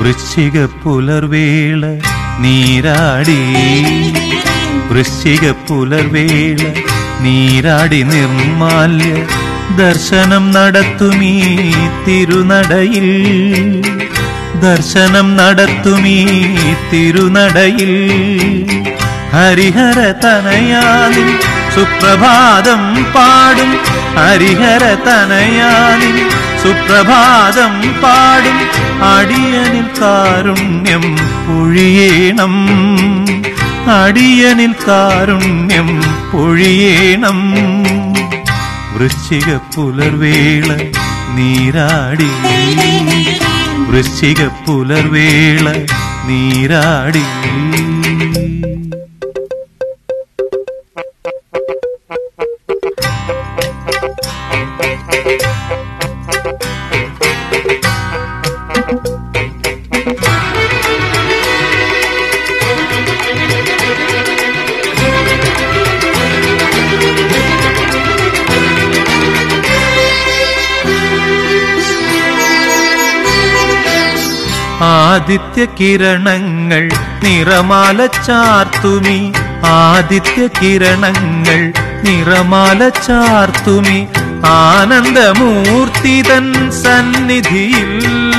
വൃശ്ചിക പുലർവേള നീരാടി വൃശ്ചിക പുലർവേള നീരാടി നിർമാല്യ ദർശനം നടത്തുമീ തിരുനടയിൽ ദർശനം നടത്തുമീ തിരുനടയിൽ ഹരിഹര തനയാലിൽ സുപ്രഭാതം പാടും ഹരിഹര തനയാലിൽ സുപ്രഭാതം പാടും അടിയനിൽ കാരുണ്യം പൊഴിയേണം അടിയനിൽ കാരുണ്യം പൊഴിയേണം വൃശ്ചിക പുലർവേള നീരാടി വൃശ്ചിക പുലർവേള നീരാടി ആദിത്യ കിരണങ്ങൾ നിറമാല ചാർത്തുമി ആദിത്യ കിരണങ്ങൾ നിറമാല ചാർത്തുമി ആനന്ദമൂർത്തി തൻ സന്നിധിയിൽ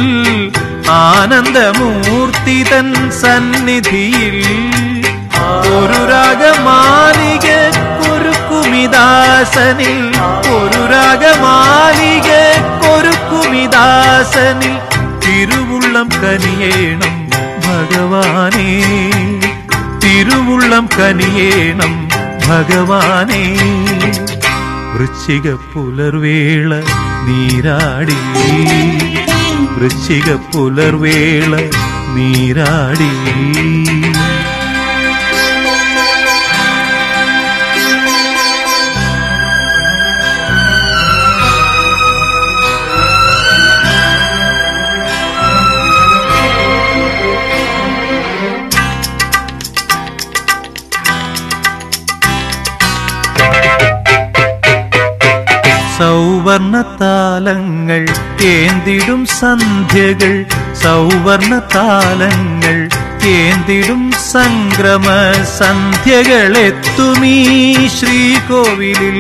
ആനന്ദമൂർത്തി തൻ സന്നിധിയിൽ ഒരു രാഗമാലിക കൊരുക്കുമിദാസനിൽ ഒരു രാഗമാലിക കൊരുക്കുമിദാസനിൽ തിരുവുള്ളം കനിയേണം ഭഗവാനേ തിരുവുള്ളം കനിയേണം ഭഗവാനേ വൃശ്ചിക പുലർവേള നീരാടി വൃശ്ചിക പുലർവേള നീരാടി സൗവർണ താലങ്ങൾ ഏന്തിടും സന്ധ്യകൾ സൗവർണ താലങ്ങൾ ഏന്തിടും സംക്രമ സന്ധ്യകളെത്തുമീ ശ്രീകോവിലിൽ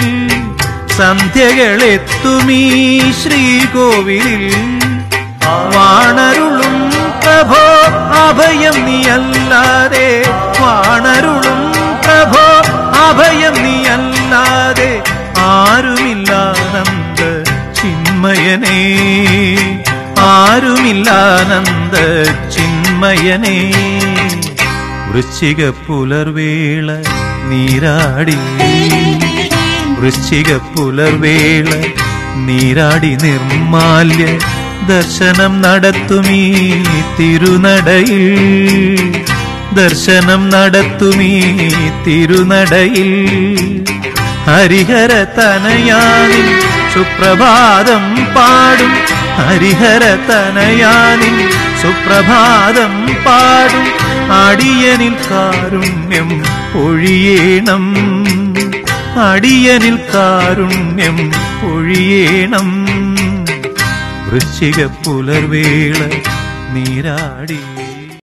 സന്ധ്യകളെത്തുമീ ശ്രീകോവിലിൽ വാണരുളും പ്രഭോ അഭയം നീയല്ലാതെ വാണരുളും പ്രഭോ അഭയം നീയല്ലാതെ ആരുമില്ലാനന്ദ ചിന്മയനേ ആരുമില്ലാനന്ദ ചിന്മയനേ വൃശ്ചിക പുലർവേള നീരാടി വൃശ്ചിക പുലർവേള നീരാടി നിർമാല്യ ദർശനം നടത്തുമീ തിരുനടയിൽ ദർശനം നടത്തുമീ തിരുനടയിൽ ഹരിഹര തനയാനിൽ സുപ്രഭാതം പാടും ഹരിഹര തനയാനിൽ സുപ്രഭാതം പാടും അടിയനിൽ കാരുണ്യം പൊഴിയേണം അടിയനിൽ കാരുണ്യം പൊഴിയേണം വൃശ്ചിക പുലർവേള നീരാടി